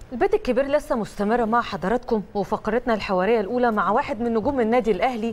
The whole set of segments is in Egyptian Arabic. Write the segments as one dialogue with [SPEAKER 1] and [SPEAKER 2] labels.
[SPEAKER 1] البيت الكبير لسه مستمرة مع حضراتكم وفقرتنا الحوارية الأولى مع واحد من نجوم النادي الأهلي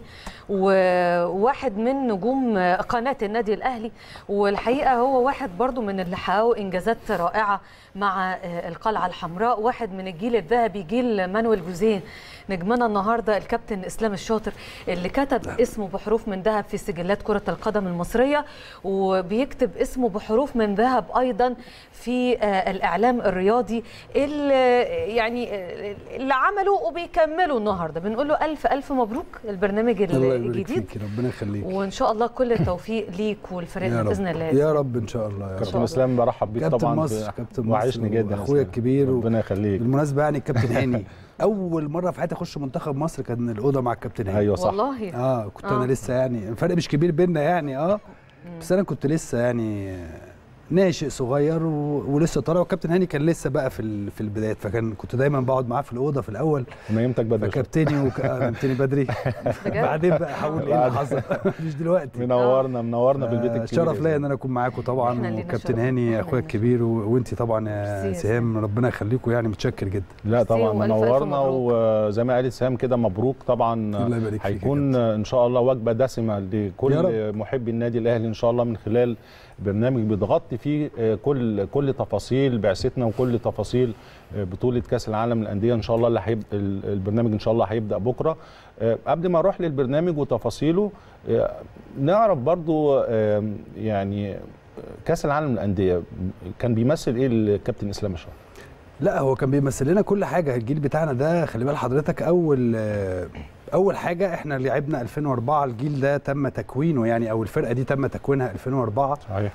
[SPEAKER 1] وواحد من نجوم قناة النادي الأهلي والحقيقة هو واحد برضو من اللي حققوا إنجازات رائعة مع القلعة الحمراء واحد من الجيل الذهبي جيل مانويل جوزين نجمنا النهارده الكابتن اسلام الشاطر اللي كتب اسمه بحروف من ذهب في سجلات كره القدم المصريه وبيكتب اسمه بحروف من ذهب ايضا في الاعلام الرياضي اللي يعني اللي عمله وبيكملوا النهارده بنقول له الف الف مبروك البرنامج الجديد
[SPEAKER 2] ربنا يخليك
[SPEAKER 1] وان شاء الله كل التوفيق ليك والفريق باذن الله
[SPEAKER 2] يا رب ان شاء الله يا
[SPEAKER 3] كابتن اسلام برحب بيك طبعا
[SPEAKER 2] مصر كابتن
[SPEAKER 3] وعشني جدا
[SPEAKER 2] اخويا الكبير
[SPEAKER 3] ربنا يخليك
[SPEAKER 2] بالمناسبه يعني الكابتن هاني اول مره في حياتي اخش منتخب مصر كان الاوضه مع الكابتن هاني
[SPEAKER 3] ايوه صح
[SPEAKER 1] والله
[SPEAKER 2] اه كنت آه. انا لسه يعني الفرق مش كبير بينا يعني اه بس انا كنت لسه يعني ناشئ صغير و... ولسه طالع والكابتن هاني كان لسه بقى في في البدايات فكان كنت دايما بقعد معاه في الاوضه في الاول
[SPEAKER 3] نيمتك بدري
[SPEAKER 2] فكابتني وك... نمتني بدري بعدين بقى حاول ايه اللي حصل مش دلوقتي
[SPEAKER 3] منورنا منورنا في البيت الكبير
[SPEAKER 2] شرف ليا ان انا اكون معاكم طبعا وكابتن هاني اخويا الكبير و... وانت طبعا يا سهام ربنا يخليكم يعني متشكر جدا
[SPEAKER 3] لا طبعا منورنا وزي ما قالت سهام كده مبروك طبعا هيكون ان شاء الله وجبه دسمه لكل محبي النادي الاهلي ان شاء الله من خلال برنامج بيتغطي فيه كل كل تفاصيل بعثتنا وكل تفاصيل بطوله كاس العالم للانديه ان شاء الله اللي هيبدا البرنامج ان شاء الله هيبدا بكره قبل ما اروح للبرنامج وتفاصيله نعرف برضو يعني كاس العالم للانديه كان بيمثل ايه الكابتن اسلام الشهر
[SPEAKER 2] لا هو كان بيمثل لنا كل حاجه الجيل بتاعنا ده خلي بال حضرتك اول اول حاجه احنا لعبنا 2004 الجيل ده تم تكوينه يعني او الفرقه دي تم تكوينها 2004
[SPEAKER 3] صحيح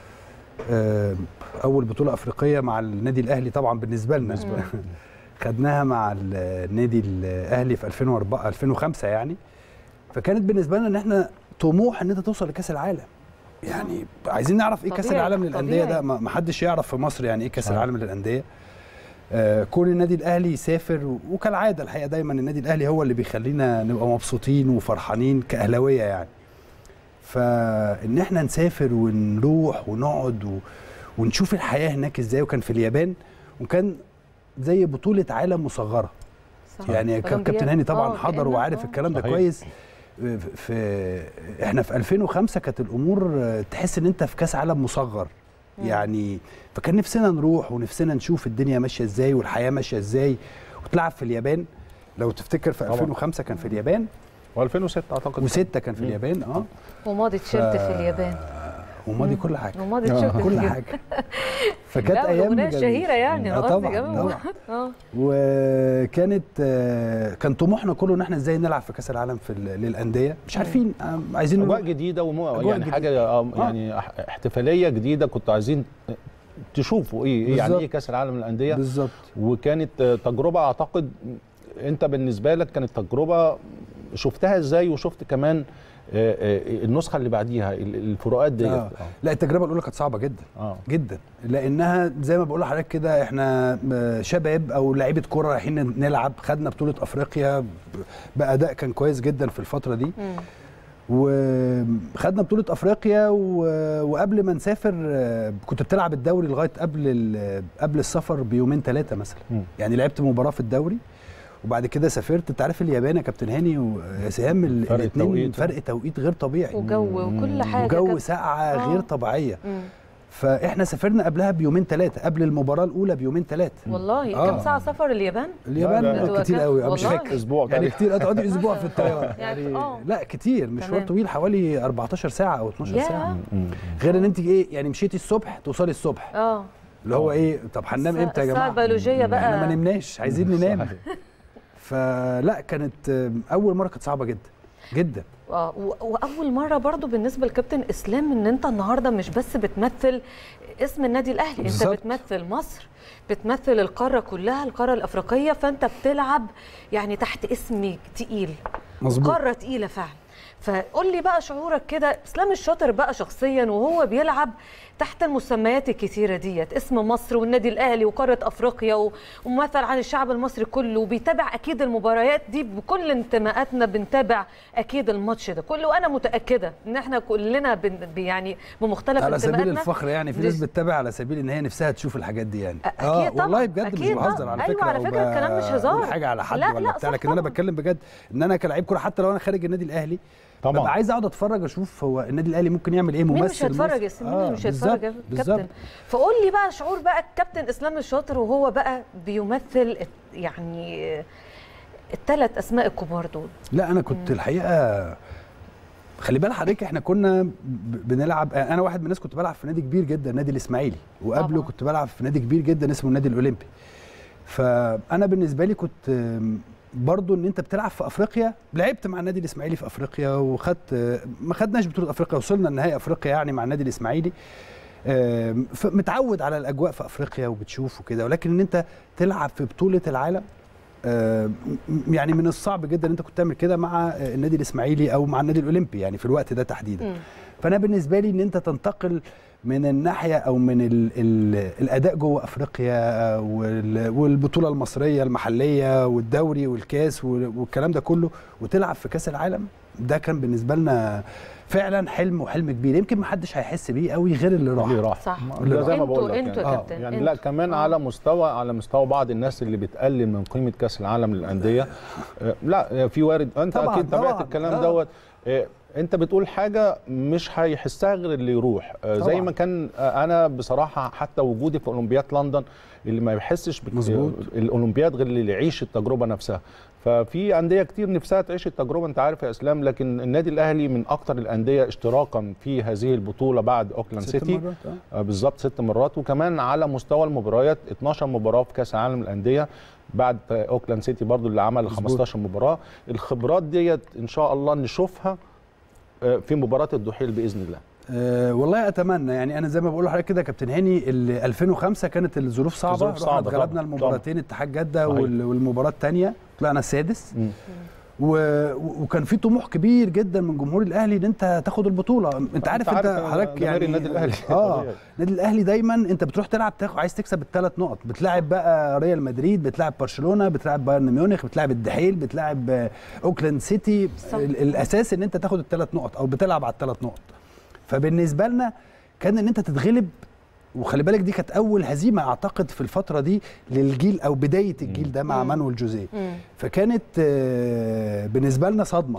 [SPEAKER 2] اول بطوله افريقيه مع النادي الاهلي طبعا بالنسبه لنا خدناها مع النادي الاهلي في 2004 2005 يعني فكانت بالنسبه لنا ان احنا طموح ان انت توصل لكاس العالم يعني عايزين نعرف ايه كاس العالم للانديه ده ما حدش يعرف في مصر يعني ايه كاس العالم للانديه آه كون النادي الاهلي يسافر وكالعاده الحقيقه دايما النادي الاهلي هو اللي بيخلينا نبقى مبسوطين وفرحانين كاهلاويه يعني فان احنا نسافر ونروح ونقعد و... ونشوف الحياه هناك ازاي وكان في اليابان وكان زي بطوله عالم مصغره صح. يعني كابتن هاني طبعا حضر وعارف الكلام ده كويس في احنا في 2005 كانت الامور تحس ان انت في كاس عالم مصغر يعني فكان نفسنا نروح ونفسنا نشوف الدنيا ماشيه ازاي والحياه ماشيه ازاي وتلعب في اليابان لو تفتكر في 2005 كان في اليابان
[SPEAKER 3] و2006 اعتقد
[SPEAKER 2] و6 كان في اليابان اه
[SPEAKER 1] وماضي تيشيرت ف... في اليابان
[SPEAKER 2] وماضي كل حاجه
[SPEAKER 1] وماضي تيشيرت
[SPEAKER 2] كل حاجه فكانت ايام
[SPEAKER 1] شهيره يعني
[SPEAKER 2] آه طبعا طبعا
[SPEAKER 1] اه
[SPEAKER 2] وكانت آه كان طموحنا كله ان احنا ازاي نلعب في كاس العالم في للانديه مش عارفين آه عايزين
[SPEAKER 3] اجواء جديده ومو يعني جديدة. حاجه آه يعني احتفاليه جديده كنتوا عايزين تشوفوا ايه بالزبط. يعني ايه كاس العالم للانديه
[SPEAKER 2] بالظبط
[SPEAKER 3] وكانت تجربه اعتقد انت بالنسبه لك كانت تجربه شفتها ازاي وشفت كمان النسخه اللي بعديها الفروقات ديت
[SPEAKER 2] آه. لا التجربه الاولى كانت صعبه جدا
[SPEAKER 3] آه.
[SPEAKER 2] جدا لانها زي ما بقول لحضرتك كده احنا شباب او لعيبه كوره رايحين نلعب خدنا بطوله افريقيا باداء كان كويس جدا في الفتره دي م. وخدنا بطوله افريقيا و... وقبل ما نسافر كنت بتلعب الدوري لغايه قبل قبل السفر بيومين ثلاثه مثلا
[SPEAKER 3] م.
[SPEAKER 2] يعني لعبت مباراه في الدوري وبعد كده سافرت انت عارف اليابان يا كابتن هاني وسهام الاثنين فرق توقيت غير طبيعي
[SPEAKER 1] وجو وكل حاجه
[SPEAKER 2] وجو ساقعه غير طبيعيه مم. فاحنا سافرنا قبلها بيومين ثلاثه قبل المباراه الاولى بيومين ثلاثه
[SPEAKER 1] والله آه. كم ساعه سفر اليابان
[SPEAKER 2] اليابان لا لا كتير قوي مش فاكر
[SPEAKER 3] اسبوع
[SPEAKER 2] يعني كتير تقعدي اسبوع في الطياره يعني لا كتير مشوار طويل حوالي 14 ساعه او 12 ساعه غير ان انت ايه يعني مشيتي الصبح توصلي الصبح
[SPEAKER 1] اه
[SPEAKER 2] اللي هو ايه طب هننام امتى يا جماعه
[SPEAKER 1] الساعه البيولوجيه بقى
[SPEAKER 2] احنا ما نمناش عايزين ننام فلا كانت اول مره كانت صعبه جدا جدا
[SPEAKER 1] اه واول مره برضو بالنسبه لكابتن اسلام ان انت النهارده مش بس بتمثل اسم النادي الاهلي بالزبط. انت بتمثل مصر بتمثل القاره كلها القاره الافريقيه فانت بتلعب يعني تحت اسم تقيل
[SPEAKER 2] مظبوط
[SPEAKER 1] قاره تقيله فعلا فقول لي بقى شعورك كده اسلام الشاطر بقى شخصيا وهو بيلعب تحت المسميات الكثيره ديت اسم مصر والنادي الاهلي وقاره افريقيا وممثل عن الشعب المصري كله وبيتابع اكيد المباريات دي بكل انتماءاتنا بنتابع اكيد الماتش ده كله وانا متاكده ان احنا كلنا بن يعني بمختلف
[SPEAKER 2] على سبيل الفخر يعني في ناس بتتابع على سبيل ان هي نفسها تشوف الحاجات دي يعني
[SPEAKER 1] أكيد اه طبعا
[SPEAKER 2] والله بجد مش بهزر على فكره
[SPEAKER 1] ايوه على فكره الكلام مش هزار
[SPEAKER 2] حاجه على حد لا ولا لا بتاع لكن انا بتكلم بجد ان انا كلاعب كوره حتى لو انا خارج النادي الاهلي طبعا ببقى عايز اقعد اتفرج اشوف هو النادي الاهلي ممكن يعمل ايه ممثل
[SPEAKER 1] مين مش هيتفرج مين آه مش هيتفرج يا كابتن فقول لي بقى شعور بقى الكابتن اسلام الشاطر وهو بقى بيمثل يعني الثلاث اسماء الكبار دول
[SPEAKER 2] لا انا كنت مم. الحقيقه خلي بال حضرتك احنا كنا بنلعب انا واحد من الناس كنت بلعب في نادي كبير جدا النادي الاسماعيلي وقبله طبعا. كنت بلعب في نادي كبير جدا اسمه النادي الاولمبي فانا بالنسبه لي كنت برضو ان انت بتلعب في افريقيا لعبت مع النادي الاسماعيلي في افريقيا وخدت ما خدناش بطوله افريقيا وصلنا النهائي افريقيا يعني مع النادي الاسماعيلي متعود على الاجواء في افريقيا وبتشوف وكده ولكن ان انت تلعب في بطوله العالم يعني من الصعب جدا ان انت كنت تعمل كده مع النادي الاسماعيلي او مع النادي الاولمبي يعني في الوقت ده تحديدا فانا بالنسبه لي ان انت تنتقل من الناحيه او من ال ال الاداء جوه افريقيا والبطوله المصريه المحليه والدوري والكاس والكلام ده كله وتلعب في كاس العالم ده كان بالنسبه لنا فعلا حلم وحلم كبير يمكن ما حدش هيحس بيه قوي غير اللي راح
[SPEAKER 3] اللي راح
[SPEAKER 1] صح
[SPEAKER 3] اللي زي ما بقول لك
[SPEAKER 1] انتوا
[SPEAKER 3] يعني,
[SPEAKER 1] كابتن
[SPEAKER 3] يعني لا كمان آه. على مستوى على مستوى بعض الناس اللي بتقلل من قيمه كاس العالم للانديه لا في وارد انت طبعًا اكيد تابعت الكلام آه. دوت انت بتقول حاجه مش هيحسها غير اللي يروح طبعا. زي ما كان انا بصراحه حتى وجودي في اولمبياد لندن اللي ما يحسش الاولمبياد غير اللي يعيش التجربه نفسها ففي انديه كتير نفسها تعيش التجربه انت عارف يا اسلام لكن النادي الاهلي من اكثر الانديه اشتراكا في هذه البطوله بعد اوكلاند سيتي
[SPEAKER 2] مرات.
[SPEAKER 3] آه بالظبط ست مرات وكمان على مستوى المباريات 12 مباراه في كاس العالم للانديه بعد اوكلاند سيتي برضو اللي عمل 15 مباراه الخبرات ديت ان شاء الله نشوفها في مباراه الدحيل باذن الله
[SPEAKER 2] أه والله اتمنى يعني انا زي ما بقول لحضرتك كده كابتن هاني 2005 كانت الظروف صعبه
[SPEAKER 3] الظروف صعبه
[SPEAKER 2] غلبنا المباراتين اتحاد جده والمباراه الثانيه طلعنا السادس و... وكان في طموح كبير جدا من جمهور الاهلي ان انت تاخد البطوله انت عارف انت حضرتك يعني
[SPEAKER 3] النادي الاهلي
[SPEAKER 2] اه النادي الاهلي دايما انت بتروح تلعب تاخد عايز تكسب الثلاث نقط بتلاعب بقى ريال مدريد بتلاعب برشلونه بتلاعب بايرن ميونخ بتلاعب الدحيل بتلاعب اوكلاند سيتي الاساس ان انت تاخد الثلاث نقط او بتلعب على الثلاث نقط فبالنسبه لنا كان ان انت تتغلب وخلي بالك دي كانت اول هزيمه اعتقد في الفتره دي للجيل او بدايه الجيل ده مع مانويل جوزيه فكانت بالنسبه لنا صدمه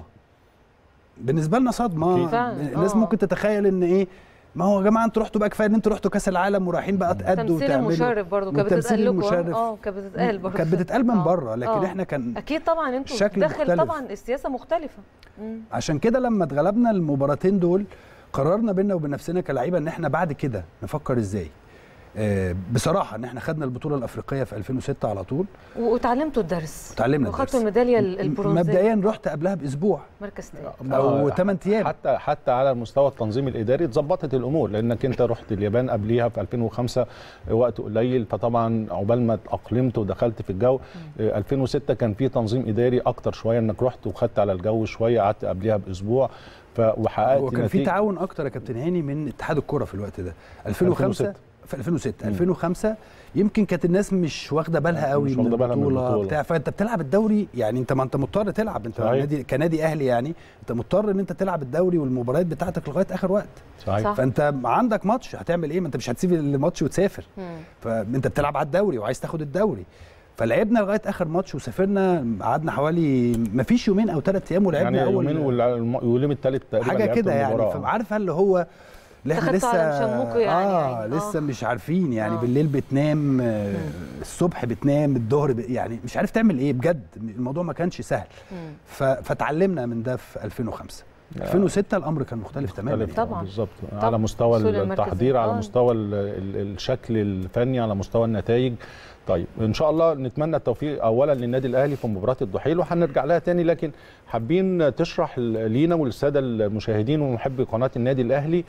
[SPEAKER 2] بالنسبه لنا صدمه الناس ممكن تتخيل ان ايه ما هو يا جماعه انتوا رحتوا بقى كفايه ان انتوا رحتوا كاس العالم ورايحين بقى تأدوا
[SPEAKER 1] تمثيل المشرف برضه كانت بتتقال لكم اه كانت بتتقال برضه
[SPEAKER 2] كانت بتتقال من بره لكن أوه. احنا كان
[SPEAKER 1] اكيد طبعا انتوا
[SPEAKER 2] شكل
[SPEAKER 1] داخل
[SPEAKER 2] مختلف.
[SPEAKER 1] طبعا السياسه مختلفه
[SPEAKER 2] مم. عشان كده لما اتغلبنا المباراتين دول قررنا بينا وبين نفسنا كلعيبه ان احنا بعد كده نفكر ازاي آه بصراحه ان احنا خدنا البطوله الافريقيه في 2006 على طول
[SPEAKER 1] وتعلمتوا الدرس
[SPEAKER 2] اتعلمنا
[SPEAKER 1] وخدتوا الميداليه البرونزيه
[SPEAKER 2] مبدئيا رحت قبلها باسبوع
[SPEAKER 1] مركز تاني
[SPEAKER 2] او 8 ايام
[SPEAKER 3] حتى حتى على المستوى التنظيم الاداري اتظبطت الامور لانك انت رحت اليابان قبليها في 2005 وقت قليل فطبعا عقبال ما اتاقلمت ودخلت في الجو 2006 كان في تنظيم اداري اكتر شويه انك رحت وخدت على الجو شويه قعدت قبليها باسبوع وحققت
[SPEAKER 2] وكان في تعاون اكتر يا كابتن هاني من اتحاد الكره في الوقت ده 2005 2006. في 2006 مم. 2005 يمكن كانت الناس مش واخده بالها قوي
[SPEAKER 3] مش واخده بالها من البطوله
[SPEAKER 2] بتاع فانت بتلعب الدوري يعني انت ما انت مضطر تلعب انت نادي كنادي اهلي يعني انت مضطر ان انت تلعب الدوري والمباريات بتاعتك لغايه اخر وقت
[SPEAKER 3] صحيح.
[SPEAKER 2] فانت عندك ماتش هتعمل ايه ما انت مش هتسيب الماتش وتسافر مم. فانت بتلعب على الدوري وعايز تاخد الدوري فلعبنا لغايه اخر ماتش وسافرنا قعدنا حوالي ما فيش يومين او ثلاث ايام ولعبنا
[SPEAKER 3] يعني
[SPEAKER 2] اول
[SPEAKER 3] يومين واليوم الثالث تقريبا
[SPEAKER 2] حاجه كده يعني فعارف اللي هو احنا لسه
[SPEAKER 1] يعني
[SPEAKER 2] اه يعني. لسه آه. مش عارفين يعني آه. بالليل بتنام آه الصبح بتنام الظهر ب... يعني مش عارف تعمل ايه بجد الموضوع ما كانش سهل ف... فتعلمنا من ده في 2005 2006 الامر كان مختلف تماما
[SPEAKER 1] طبعا
[SPEAKER 3] بالظبط على مستوى التحضير على مستوى الشكل الفني على مستوى النتائج طيب ان شاء الله نتمنى التوفيق اولا للنادي الاهلي في مباراه الدحيل وهنرجع لها تاني لكن حابين تشرح لينا وللساده المشاهدين ومحبي قناه النادي الاهلي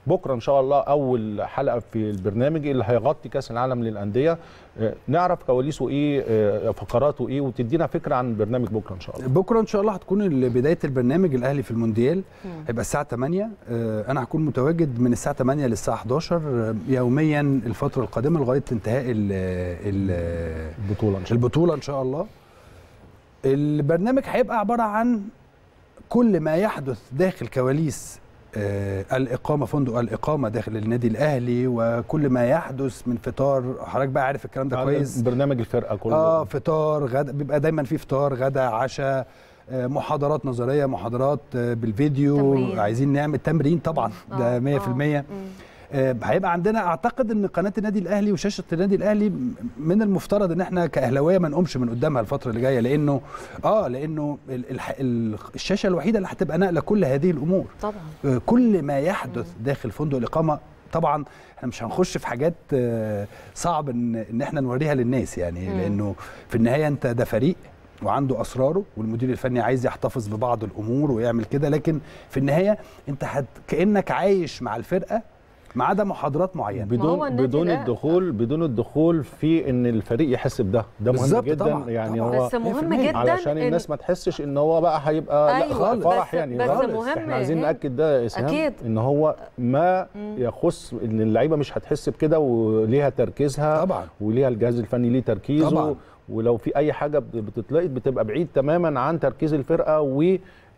[SPEAKER 3] بكره ان شاء الله اول حلقه في البرنامج اللي هيغطي كاس العالم للانديه نعرف كواليسه ايه فقراته ايه وتدينا فكره عن برنامج بكره ان شاء الله
[SPEAKER 2] بكره ان شاء الله هتكون بدايه البرنامج الاهلي في المونديال هيبقى الساعه 8 انا هكون متواجد من الساعه 8 للساعه 11 يوميا الفتره القادمه لغايه انتهاء ال ال
[SPEAKER 3] البطوله ان شاء الله
[SPEAKER 2] البطوله ان شاء الله البرنامج هيبقى عباره عن كل ما يحدث داخل كواليس آه الاقامه فندق الاقامه داخل النادي الاهلي وكل ما يحدث من فطار حضرتك بقى عارف الكلام ده كويس
[SPEAKER 3] برنامج الفرقه كله
[SPEAKER 2] اه فطار غدا بيبقى دايما في فطار غدا عشاء آه محاضرات نظريه محاضرات آه بالفيديو
[SPEAKER 1] تمرين.
[SPEAKER 2] عايزين نعمل تمرين طبعا ده 100% هيبقى عندنا اعتقد ان قناه النادي الاهلي وشاشه النادي الاهلي من المفترض ان احنا كاهلاويه ما نقومش من قدامها الفتره اللي جايه لانه اه لانه ال ال الشاشه الوحيده اللي هتبقى ناقله كل هذه الامور
[SPEAKER 1] طبعا
[SPEAKER 2] كل ما يحدث داخل فندق الاقامه طبعا احنا مش هنخش في حاجات صعب ان ان احنا نوريها للناس يعني مم. لانه في النهايه انت ده فريق وعنده اسراره والمدير الفني عايز يحتفظ ببعض الامور ويعمل كده لكن في النهايه انت هت كانك عايش مع الفرقه ما عدا محاضرات معينه
[SPEAKER 3] بدون بدون الدخول بدون الدخول في ان الفريق يحس بده ده مهم جدا
[SPEAKER 2] طبعا
[SPEAKER 3] يعني
[SPEAKER 2] طبعا
[SPEAKER 3] هو
[SPEAKER 1] بس مهم جدا
[SPEAKER 3] علشان الناس ما تحسش ان هو بقى هيبقى
[SPEAKER 1] أيوة
[SPEAKER 3] لا خالص فرح
[SPEAKER 1] بس
[SPEAKER 3] يعني
[SPEAKER 1] بس
[SPEAKER 3] خالص.
[SPEAKER 1] مهم
[SPEAKER 3] احنا عايزين ناكد ده يا اسهام
[SPEAKER 1] أكيد.
[SPEAKER 3] ان هو ما يخص ان اللعيبه مش هتحس بكده وليها تركيزها
[SPEAKER 2] طبعا
[SPEAKER 3] وليها الجهاز الفني ليه تركيزه
[SPEAKER 2] طبعا.
[SPEAKER 3] ولو في اي حاجه بتتلقط بتبقى بعيد تماما عن تركيز الفرقه و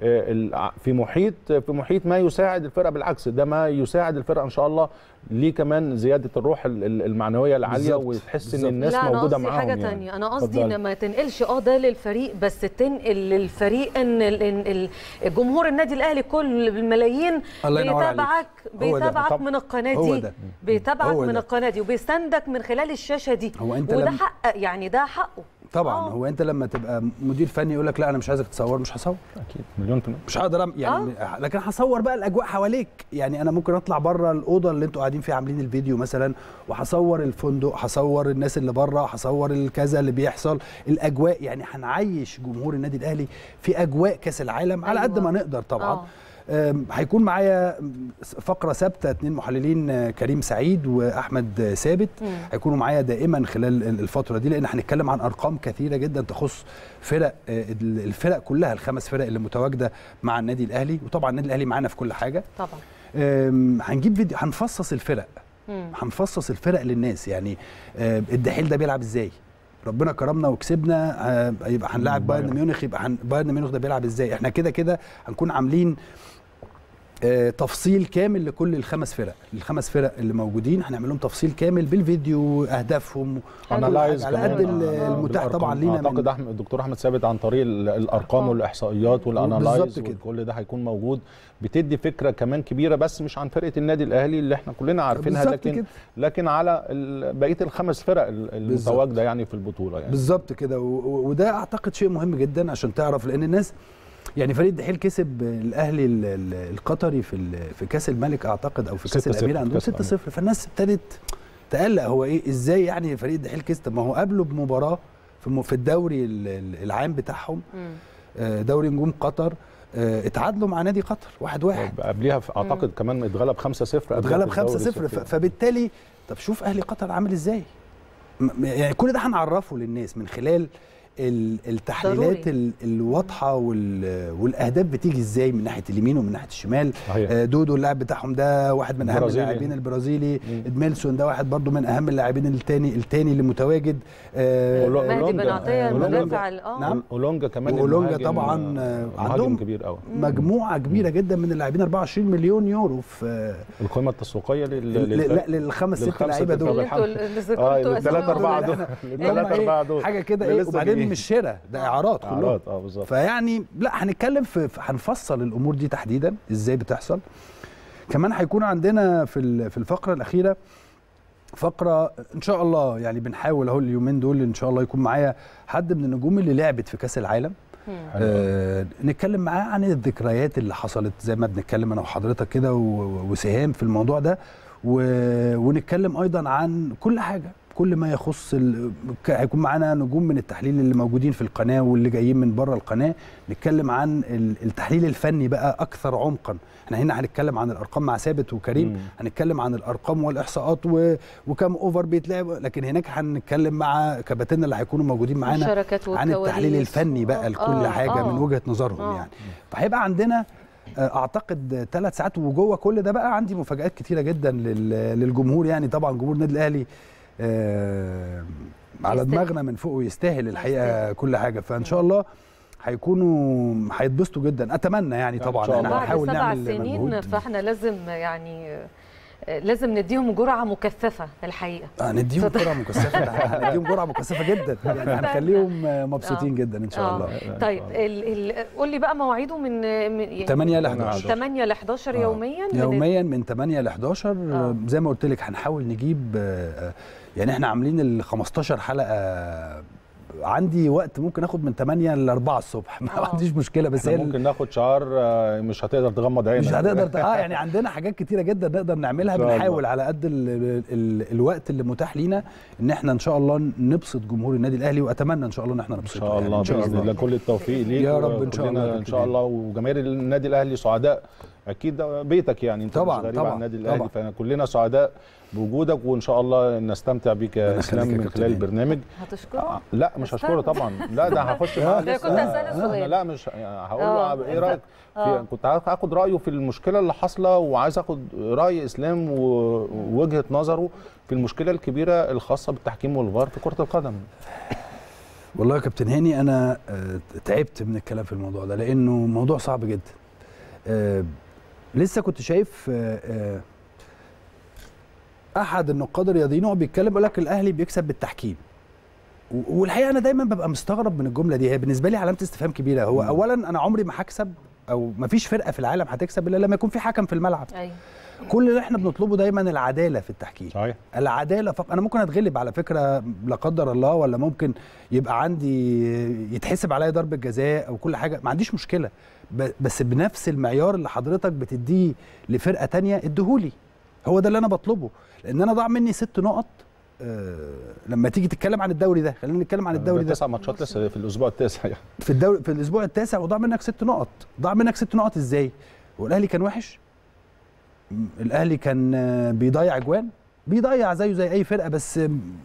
[SPEAKER 3] في محيط في محيط ما يساعد الفرقه بالعكس ده ما يساعد الفرقه ان شاء الله ليه كمان زياده الروح المعنويه العاليه وتحس ان الناس
[SPEAKER 1] لا
[SPEAKER 3] موجوده
[SPEAKER 1] أنا
[SPEAKER 3] معاهم
[SPEAKER 1] حاجه
[SPEAKER 3] يعني.
[SPEAKER 1] تانية انا قصدي ان ما تنقلش اه ده للفريق بس تنقل للفريق ان ال- ال- جمهور النادي الاهلي كل الملايين
[SPEAKER 2] الله ينور عليك.
[SPEAKER 1] بيتابعك
[SPEAKER 2] هو ده.
[SPEAKER 1] بيتابعك
[SPEAKER 3] طب
[SPEAKER 1] من القناه
[SPEAKER 2] هو
[SPEAKER 1] دي
[SPEAKER 2] ده.
[SPEAKER 1] بيتابعك
[SPEAKER 2] هو
[SPEAKER 1] من
[SPEAKER 2] ده.
[SPEAKER 1] القناه دي وبيساندك من خلال الشاشه دي
[SPEAKER 2] هو أنت
[SPEAKER 1] وده
[SPEAKER 2] لما-
[SPEAKER 1] حق يعني ده حقه
[SPEAKER 2] طبعا
[SPEAKER 1] آه.
[SPEAKER 2] هو انت لما تبقى مدير فني يقول لك لا انا مش عايزك تصور مش هصور
[SPEAKER 3] اكيد مليون في المية
[SPEAKER 2] مش هقدر أم- يعني آه. لكن هصور بقى الاجواء حواليك يعني انا ممكن اطلع بره الاوضه اللي انتوا قاعدين فيها عاملين الفيديو مثلا وهصور الفندق هصور الناس اللي بره هصور الكذا اللي بيحصل الاجواء يعني هنعيش جمهور النادي الاهلي في اجواء كاس العالم على قد
[SPEAKER 1] أيوة.
[SPEAKER 2] ما نقدر طبعا
[SPEAKER 1] آه.
[SPEAKER 2] أم، هيكون معايا فقره ثابته اتنين محللين آه، كريم سعيد واحمد آه، ثابت
[SPEAKER 1] مم.
[SPEAKER 2] هيكونوا معايا دائما خلال ال- الفتره دي لان هنتكلم عن ارقام كثيره جدا تخص فرق آه، ال- الفرق كلها الخمس فرق اللي متواجده مع النادي الاهلي وطبعا النادي الاهلي معانا في كل حاجه
[SPEAKER 1] طبعا
[SPEAKER 2] أم، هنجيب فيديو هنفصص الفرق
[SPEAKER 1] مم.
[SPEAKER 2] هنفصص الفرق للناس يعني آه، الدحيل ده بيلعب ازاي ربنا كرمنا وكسبنا آه، يبقى هنلاعب بايرن
[SPEAKER 3] بايرن.
[SPEAKER 2] ميونخ يبقى هن- بايرن ميونخ ده بيلعب ازاي احنا كده كده هنكون عاملين آه، تفصيل كامل لكل الخمس فرق الخمس فرق اللي موجودين هنعمل لهم تفصيل كامل بالفيديو اهدافهم
[SPEAKER 3] انالايز
[SPEAKER 2] على قد ال- المتاح طبعا لينا من-
[SPEAKER 3] اعتقد احمد الدكتور احمد ثابت عن طريق ال- الارقام
[SPEAKER 1] أرقام.
[SPEAKER 3] والاحصائيات والانالايز
[SPEAKER 2] بالظبط كده.
[SPEAKER 3] وكل ده هيكون موجود بتدي فكره كمان كبيره بس مش عن فرقه النادي الاهلي اللي احنا كلنا عارفينها
[SPEAKER 2] بالظبط
[SPEAKER 3] لكن
[SPEAKER 2] كده.
[SPEAKER 3] لكن على ال- بقيه الخمس فرق ال- المتواجده يعني في البطوله يعني
[SPEAKER 2] بالظبط كده و- و- وده اعتقد شيء مهم جدا عشان تعرف لان الناس يعني فريق الدحيل كسب الاهلي ال- ال- القطري في ال- في كاس الملك اعتقد او في كاس
[SPEAKER 3] 6-0
[SPEAKER 2] الامير
[SPEAKER 3] في
[SPEAKER 2] عندهم
[SPEAKER 3] كأس
[SPEAKER 2] 6 0 فالناس ابتدت تقلق هو ايه ازاي يعني فريق الدحيل كسب طب ما هو قابله بمباراه في الم- في الدوري ال- ال- العام بتاعهم
[SPEAKER 1] مم.
[SPEAKER 2] آه، دوري نجوم قطر آه، اتعادلوا مع نادي قطر واحد واحد
[SPEAKER 3] قبليها في- اعتقد كمان اتغلب 5-0 قبلها
[SPEAKER 2] اتغلب
[SPEAKER 3] في الدوري
[SPEAKER 2] 5 0
[SPEAKER 3] ست-
[SPEAKER 2] فبالتالي طب شوف اهلي قطر عامل ازاي م- يعني كل ده هنعرفه للناس من خلال ال- التحليلات
[SPEAKER 1] ضروري.
[SPEAKER 2] ال- الواضحه وال- والاهداف بتيجي ازاي من ناحيه اليمين ومن ناحيه الشمال
[SPEAKER 3] صحيح
[SPEAKER 2] آه، دودو اللاعب بتاعهم ده واحد من اهم
[SPEAKER 3] برازيلي.
[SPEAKER 2] اللاعبين البرازيلي
[SPEAKER 3] مم.
[SPEAKER 2] ادميلسون ده واحد برضو من اهم اللاعبين التاني التاني اللي متواجد آه،
[SPEAKER 3] أولو-
[SPEAKER 1] مهدي بن
[SPEAKER 3] أولونجا.
[SPEAKER 1] عطيه
[SPEAKER 3] أولونجا.
[SPEAKER 1] المدافع ال- اه
[SPEAKER 2] نعم.
[SPEAKER 3] اولونجا كمان
[SPEAKER 2] وأولونجا
[SPEAKER 3] المهاجم،
[SPEAKER 2] طبعاً،
[SPEAKER 3] آه،
[SPEAKER 2] عندهم
[SPEAKER 3] مهاجم كبير قوي
[SPEAKER 2] مجموعه كبيره جدا من اللاعبين 24 مليون يورو في
[SPEAKER 3] القيمه التسويقيه لل-
[SPEAKER 2] ل-
[SPEAKER 3] للفرق.
[SPEAKER 2] لا للخمس ست
[SPEAKER 3] للخمسة
[SPEAKER 2] لعيبه
[SPEAKER 3] ست
[SPEAKER 2] دول
[SPEAKER 1] اللي انتوا اللي ذكرتوا
[SPEAKER 3] اه
[SPEAKER 1] أسمائهم.
[SPEAKER 3] الثلاثه اربعه دول
[SPEAKER 2] هم
[SPEAKER 3] الثلاثه
[SPEAKER 2] إيه؟
[SPEAKER 3] اربعه دول
[SPEAKER 2] حاجه كده
[SPEAKER 3] اللي
[SPEAKER 2] ايه
[SPEAKER 3] لسه
[SPEAKER 2] وبعدين
[SPEAKER 3] جايين.
[SPEAKER 2] مش شراء ده اعارات كلهم
[SPEAKER 3] اعراض اه بالظبط
[SPEAKER 2] فيعني لا هنتكلم في في- هنفصل الامور دي تحديدا ازاي بتحصل كمان هيكون عندنا في ال- في الفقره الاخيره فقره ان شاء الله يعني بنحاول اهو اليومين دول ان شاء الله يكون معايا حد من النجوم اللي لعبت في كاس العالم
[SPEAKER 1] مم.
[SPEAKER 3] حلو.
[SPEAKER 2] آه نتكلم معاه عن الذكريات اللي حصلت زي ما بنتكلم انا وحضرتك كده و- و- وسهام في الموضوع ده و... ونتكلم ايضا عن كل حاجه كل ما يخص ال... هيكون معانا نجوم من التحليل اللي موجودين في القناه واللي جايين من بره القناه نتكلم عن التحليل الفني بقى اكثر عمقا احنا هنا هنتكلم عن الارقام مع ثابت وكريم مم. هنتكلم عن الارقام والاحصاءات و... وكم اوفر بيتلعب لكن هناك هنتكلم مع كباتنة اللي هيكونوا موجودين معانا عن التحليل الفني بقى لكل آه حاجه آه من وجهه نظرهم آه يعني فهيبقى عندنا اعتقد ثلاث ساعات وجوه كل ده بقى عندي مفاجات كتيره جدا للجمهور يعني طبعا جمهور النادي الاهلي آه على دماغنا من فوق ويستاهل الحقيقه كل حاجه فان شاء الله هيكونوا هيتبسطوا جدا اتمنى يعني طبعا
[SPEAKER 1] احنا هنحاول نعمل سنين مجهود. فاحنا لازم يعني لازم نديهم جرعه مكثفه الحقيقه
[SPEAKER 2] اه نديهم جرعه مكثفه هنديهم جرعه مكثفه جدا يعني هنخليهم مبسوطين جدا ان شاء الله
[SPEAKER 1] طيب قول لي بقى مواعيده من
[SPEAKER 2] يعني 8 ل 11
[SPEAKER 1] 8 ل 11 يوميا
[SPEAKER 2] يوميا من 8 ل 11 زي ما قلت لك هنحاول نجيب يعني احنا عاملين ال 15 حلقه عندي وقت ممكن اخد من 8 ل 4 الصبح ما عنديش مشكله بس
[SPEAKER 3] هي ممكن ناخد شعار مش هتقدر تغمض عينك
[SPEAKER 2] مش هتقدر اه يعني عندنا حاجات كتيره جدا نقدر نعملها بنحاول على قد ال ال الوقت اللي متاح لينا ان احنا ان شاء الله نبسط جمهور النادي الاهلي واتمنى ان شاء الله ان احنا نبسطه
[SPEAKER 3] ان شاء الله يعني باذن الله كل التوفيق ليك
[SPEAKER 2] يا رب ان شاء الله
[SPEAKER 3] ان شاء الله وجماهير النادي الاهلي سعداء اكيد ده بيتك يعني انت
[SPEAKER 2] طبعا
[SPEAKER 3] مش غريب
[SPEAKER 2] طبعا
[SPEAKER 3] على النادي الاهلي فكلنا سعداء بوجودك وان شاء الله نستمتع بيك يا اسلام من خلال البرنامج
[SPEAKER 1] هتشكره
[SPEAKER 3] آه لا مش هشكره طبعا لا ده هخش
[SPEAKER 1] معاه كنت هساله سؤال
[SPEAKER 3] لا مش هقول له ايه رايك في كنت هاخد رايه في المشكله اللي حاصله وعايز اخد راي اسلام ووجهه نظره في المشكله الكبيره الخاصه بالتحكيم والفار في كره القدم
[SPEAKER 2] والله يا كابتن هاني انا تعبت من الكلام في الموضوع ده لانه موضوع صعب جدا أه لسه كنت شايف أه احد النقاد الرياضيين هو بيتكلم بيقول لك الاهلي بيكسب بالتحكيم والحقيقه انا دايما ببقى مستغرب من الجمله دي هي بالنسبه لي علامه استفهام كبيره هو اولا انا عمري ما هكسب او ما فيش فرقه في العالم هتكسب الا لما يكون في حكم في الملعب
[SPEAKER 1] أيوة.
[SPEAKER 2] كل اللي احنا بنطلبه دايما العداله في التحكيم
[SPEAKER 3] صحيح
[SPEAKER 2] العداله فقط انا ممكن اتغلب على فكره لا قدر الله ولا ممكن يبقى عندي يتحسب عليا ضربه جزاء او كل حاجه ما عنديش مشكله بس بنفس المعيار اللي حضرتك بتديه لفرقه تانية اديهولي هو ده اللي انا بطلبه لان انا ضاع مني ست نقط آه لما تيجي تتكلم عن الدوري ده خلينا نتكلم عن الدوري ده
[SPEAKER 3] تسع ماتشات لسه في الاسبوع التاسع يعني
[SPEAKER 2] في الدوري في الاسبوع التاسع وضاع منك ست نقط ضاع منك ست نقط ازاي هو الاهلي كان وحش الاهلي كان بيضيع اجوان بيضيع زيه زي اي فرقه بس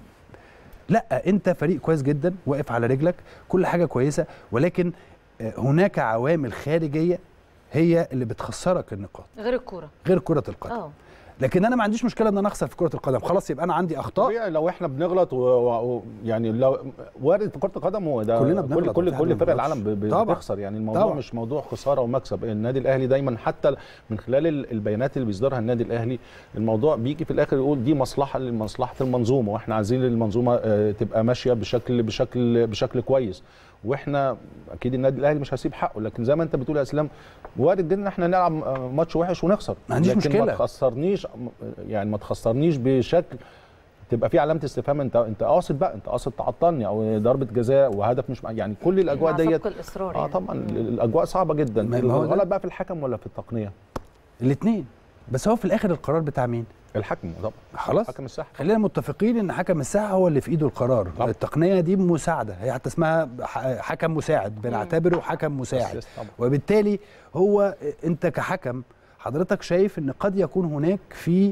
[SPEAKER 2] لا انت فريق كويس جدا واقف على رجلك كل حاجه كويسه ولكن هناك عوامل خارجيه هي اللي بتخسرك النقاط
[SPEAKER 1] غير الكوره
[SPEAKER 2] غير كره القدم أوه. لكن انا ما عنديش مشكله ان انا اخسر في كره القدم خلاص يبقى انا عندي اخطاء
[SPEAKER 3] طبيعي لو احنا بنغلط و... و... يعني لو وارد في كره القدم هو ده
[SPEAKER 2] كلنا بنغلط
[SPEAKER 3] كل كل فرق العالم بتخسر يعني الموضوع طبعا. مش موضوع خساره ومكسب النادي الاهلي دايما حتى من خلال البيانات اللي بيصدرها النادي الاهلي الموضوع بيجي في الاخر يقول دي مصلحه لمصلحه المنظومه واحنا عايزين المنظومه تبقى ماشيه بشكل بشكل بشكل كويس واحنا اكيد النادي الاهلي مش هيسيب حقه لكن زي ما انت بتقول يا اسلام وارد جدا ان احنا نلعب ماتش وحش ونخسر
[SPEAKER 2] ما عنديش
[SPEAKER 3] لكن
[SPEAKER 2] مشكله
[SPEAKER 3] ما تخسرنيش يعني ما تخسرنيش بشكل تبقى في علامه استفهام انت انت قاصد بقى انت قاصد تعطلني او ضربه جزاء وهدف مش يعني كل الاجواء ديت
[SPEAKER 1] الاصرار
[SPEAKER 3] اه
[SPEAKER 1] يعني.
[SPEAKER 3] طبعا الاجواء صعبه جدا الغلط بقى في الحكم ولا في التقنيه
[SPEAKER 2] الاثنين بس هو في الاخر القرار بتاع مين
[SPEAKER 3] الحكم طبعا
[SPEAKER 2] خلاص
[SPEAKER 3] حكم الساحه
[SPEAKER 2] خلينا متفقين ان حكم الساحه هو اللي في ايده القرار طبعا. التقنيه دي مساعده هي حتى اسمها حكم مساعد بنعتبره حكم مساعد وبالتالي هو انت كحكم حضرتك شايف ان قد يكون هناك في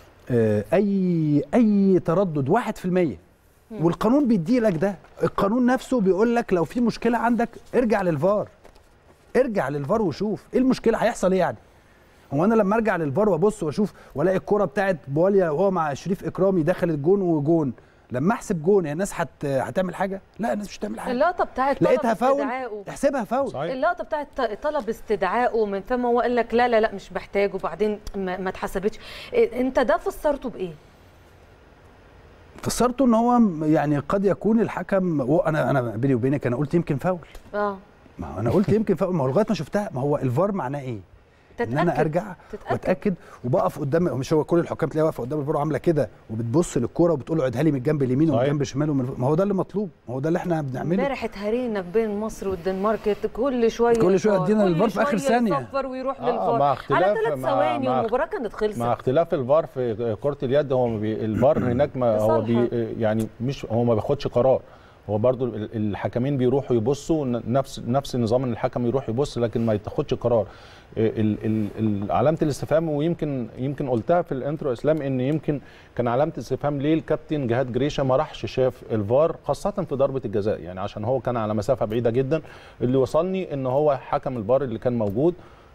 [SPEAKER 2] اي اي تردد 1% والقانون بيدي لك ده القانون نفسه بيقول لك لو في مشكله عندك ارجع للفار ارجع للفار وشوف ايه المشكله هيحصل ايه يعني هو انا لما ارجع للفار وابص واشوف والاقي الكره بتاعت بواليا وهو مع شريف اكرامي دخلت جون وجون لما احسب جون هي الناس هت... هتعمل حاجه لا الناس مش هتعمل حاجه
[SPEAKER 1] اللقطه بتاعت
[SPEAKER 2] لقيتها فاول احسبها فاول
[SPEAKER 3] صحيح.
[SPEAKER 1] اللقطه بتاعت طلب استدعائه من ثم هو قال لك لا لا لا مش محتاج وبعدين ما, ما اتحسبتش انت ده فسرته بايه
[SPEAKER 2] فسرته ان هو يعني قد يكون الحكم انا انا بيني وبينك انا قلت يمكن فاول
[SPEAKER 1] اه
[SPEAKER 2] ما هو انا قلت يمكن فاول ما هو لغايه ما شفتها ما هو الفار معناه ايه ان انا ارجع تتأكد. واتاكد وبقف قدام مش هو كل الحكام تلاقيها واقفه قدام الفار عامله كده وبتبص للكوره وبتقول له عدها لي من الجنب اليمين ومن الجنب الشمال ومن ما هو ده اللي مطلوب ما هو ده اللي احنا بنعمله
[SPEAKER 1] امبارح اتهرينا بين مصر والدنمارك كل شويه
[SPEAKER 2] كل شويه ادينا للفار في اخر ثانيه
[SPEAKER 1] يصفر ويروح آه للفار مع اختلاف على ثلاث ثواني والمباراه كانت خلصت
[SPEAKER 3] مع اختلاف الفار في كره اليد هو بي الفار هناك ما هو بي يعني مش هو ما بياخدش قرار هو برضو الحكمين بيروحوا يبصوا نفس نفس نظام ان الحكم يروح يبص لكن ما يتاخدش قرار علامه الاستفهام ويمكن يمكن قلتها في الانترو اسلام ان يمكن كان علامه استفهام ليه الكابتن جهاد جريشه ما راحش شاف الفار خاصه في ضربه الجزاء يعني عشان هو كان على مسافه بعيده جدا اللي وصلني ان هو حكم الفار اللي كان موجود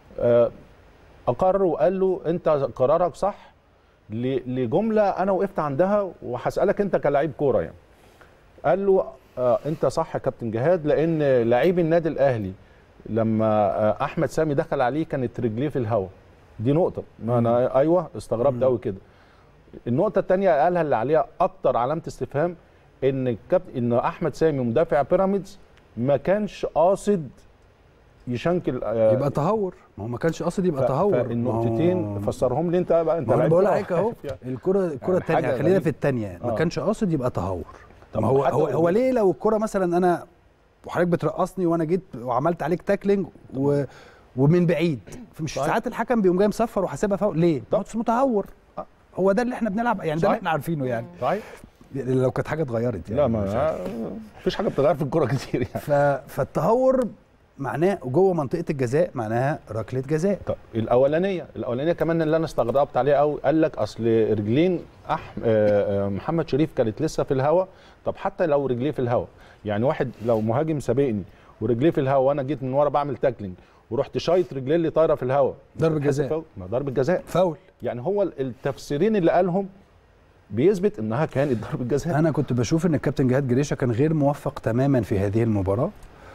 [SPEAKER 3] اقر وقال له انت قرارك صح لجمله انا وقفت عندها وهسالك انت كلاعب كوره يعني قال له آه انت صح يا كابتن جهاد لان لعيب النادي الاهلي لما آه احمد سامي دخل عليه كانت رجليه في الهواء دي نقطه ما انا ايوه استغربت قوي كده النقطه الثانيه قالها اللي عليها اكتر علامه استفهام ان الكابتن ان احمد سامي مدافع بيراميدز ما كانش قاصد يشنكل
[SPEAKER 2] آه يبقى تهور ما هو ما كانش قاصد يبقى تهور
[SPEAKER 3] النقطتين فسرهم لي انت بقى انت
[SPEAKER 2] انا بقول لك اهو الكره الكره الثانيه يعني خلينا في الثانيه ما كانش قاصد يبقى تهور طب هو هو, هو ليه لو الكره مثلا انا وحضرتك بترقصني وانا جيت وعملت عليك تاكلينج و ومن بعيد فمش طيب. ساعات الحكم بيقوم جاي مصفر وحاسبها فاول ليه؟ طب متهور هو ده اللي احنا بنلعب يعني ده اللي احنا عارفينه يعني
[SPEAKER 3] طيب
[SPEAKER 2] لو كانت حاجه اتغيرت يعني
[SPEAKER 3] لا ما فيش حاجه بتتغير في الكوره كتير يعني
[SPEAKER 2] ف... فالتهور معناه جوه منطقه الجزاء معناها ركله جزاء
[SPEAKER 3] طب الاولانيه الاولانيه كمان اللي انا استغربت عليها قوي قال لك اصل رجلين أح... محمد شريف كانت لسه في الهواء طب حتى لو رجليه في الهواء يعني واحد لو مهاجم سابقني ورجليه في الهواء وانا جيت من ورا بعمل تاكلينج ورحت شايط رجليه اللي طايره في الهواء
[SPEAKER 2] ضربه جزاء
[SPEAKER 3] ما ضربه جزاء
[SPEAKER 2] فاول
[SPEAKER 3] يعني هو التفسيرين اللي قالهم بيثبت انها كانت ضربه جزاء
[SPEAKER 2] انا كنت بشوف ان الكابتن جهاد جريشه كان غير موفق تماما في هذه المباراه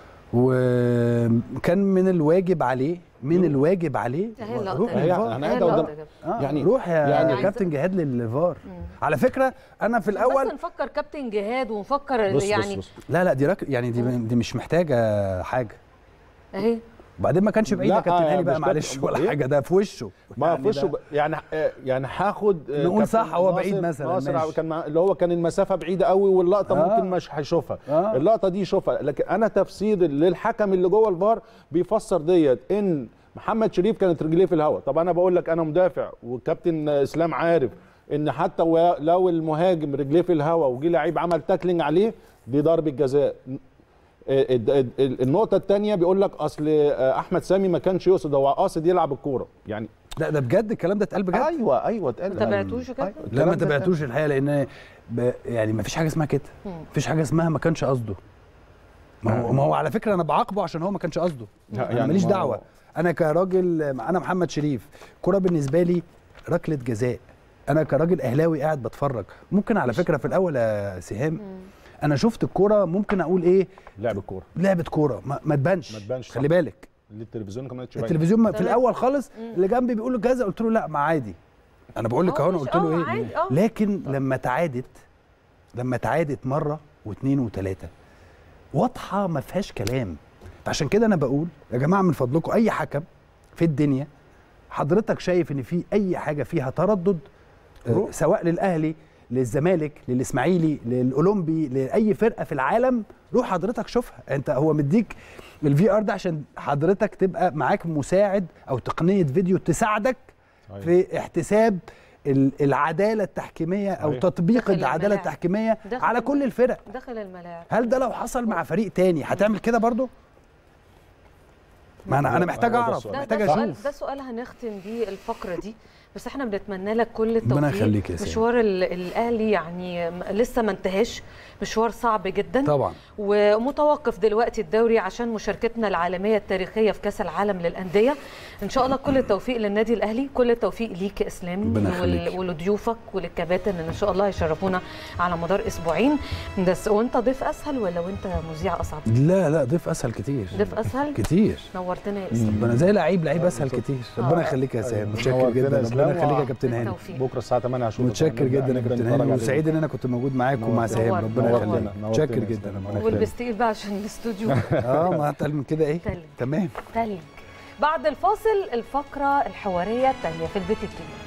[SPEAKER 2] وكان من الواجب عليه من روح. الواجب عليه
[SPEAKER 1] روح
[SPEAKER 3] يعني انا قاعد قدام
[SPEAKER 2] آه يعني روح يا يعني كابتن جهاد للفار على فكره انا في الاول
[SPEAKER 1] بس نفكر كابتن جهاد ونفكر
[SPEAKER 3] بص
[SPEAKER 1] يعني
[SPEAKER 3] بص بص.
[SPEAKER 2] لا لا دي رك... يعني دي, دي مش محتاجه حاجه
[SPEAKER 1] اهي
[SPEAKER 2] وبعدين ما كانش بعيد يا كابتن هاني بقى معلش ولا حاجه ده في وشه
[SPEAKER 3] ما يعني في وشه يعني يعني هاخد
[SPEAKER 2] نقول صح هو بعيد مثلا
[SPEAKER 3] ناصر كان اللي هو كان المسافه بعيده قوي واللقطه آه. ممكن مش هيشوفها آه. اللقطه دي يشوفها لكن انا تفسير للحكم اللي جوه الفار بيفسر ديت ان محمد شريف كانت رجليه في الهواء طب انا بقول لك انا مدافع والكابتن اسلام عارف ان حتى لو المهاجم رجليه في الهواء وجي لعيب عمل تاكلينج عليه دي ضربه جزاء النقطة الثانية بيقول لك أصل أحمد سامي ما كانش يقصد هو قاصد يلعب الكورة يعني
[SPEAKER 2] لا ده بجد الكلام ده اتقال بجد
[SPEAKER 3] ايوه ايوه اتقال
[SPEAKER 1] ما تابعتوش كده
[SPEAKER 2] لا ما تابعتوش الحقيقه لان ب... يعني ما فيش حاجه اسمها كده ما فيش حاجه اسمها ما كانش قصده ما هو ما هو على فكره انا بعاقبه عشان هو ما كانش قصده يعني ماليش دعوه انا كراجل انا محمد شريف كرة بالنسبه لي ركله جزاء انا كراجل اهلاوي قاعد بتفرج ممكن على فكره في الاول يا سهام انا شفت الكوره ممكن اقول ايه
[SPEAKER 3] لعب الكوره
[SPEAKER 2] لعبه كوره ما, ما تبانش
[SPEAKER 3] ما تبانش
[SPEAKER 2] خلي بالك
[SPEAKER 3] التلفزيون كمان
[SPEAKER 2] التلفزيون ما في الاول خالص اللي جنبي بيقول له كذا قلت له لا ما عادي انا بقول لك اهو انا قلت له ايه
[SPEAKER 1] عادي.
[SPEAKER 2] لكن لما تعادت لما تعادت مره واثنين وثلاثه واضحه ما فيهاش كلام عشان كده انا بقول يا جماعه من فضلكم اي حكم في الدنيا حضرتك شايف ان في اي حاجه فيها تردد روح. سواء للاهلي للزمالك للاسماعيلي للاولمبي لاي فرقه في العالم روح حضرتك شوفها انت هو مديك الفي ار ده عشان حضرتك تبقى معاك مساعد او تقنيه فيديو تساعدك أيوة. في احتساب العداله التحكيميه او أيوة. تطبيق العداله الملاعب. التحكيميه على كل الفرق
[SPEAKER 1] داخل الملاعب
[SPEAKER 2] هل ده لو حصل مع فريق تاني هتعمل كده برضو ما انا انا محتاج اعرف محتاج اشوف
[SPEAKER 1] ده سؤال هنختم بيه الفقره دي بس احنا بنتمنى لك كل التوفيق
[SPEAKER 2] ربنا يخليك يا
[SPEAKER 1] مشوار الاهلي يعني لسه ما انتهاش مشوار صعب جدا
[SPEAKER 2] طبعا
[SPEAKER 1] ومتوقف دلوقتي الدوري عشان مشاركتنا العالميه التاريخيه في كاس العالم للانديه ان شاء الله كل التوفيق للنادي الاهلي كل التوفيق ليك يا اسلام ولضيوفك وللكباتن ان شاء الله يشرفونا على مدار اسبوعين بس وانت ضيف اسهل ولا وانت مذيع اصعب
[SPEAKER 2] لا لا ضيف اسهل كتير
[SPEAKER 1] ضيف اسهل
[SPEAKER 2] كتير
[SPEAKER 1] نورتنا يا اسلام
[SPEAKER 2] ربنا زي لعيب لعيب اسهل كتير ربنا يخليك يا سام متشكر جدا ربنا يخليك يا كابتن هاني
[SPEAKER 3] بكره الساعه 8 هشوفك
[SPEAKER 2] متشكر جدا يا كابتن هاني وسعيد ان انا كنت موجود معاك ومع سهام ربنا يخليك متشكر جدا
[SPEAKER 1] والبس تقيل بقى عشان الاستوديو
[SPEAKER 2] اه ما اتقل من كده ايه
[SPEAKER 1] تلج
[SPEAKER 2] تمام
[SPEAKER 1] تلج بعد الفاصل الفقره الحواريه الثانيه في البيت الكبير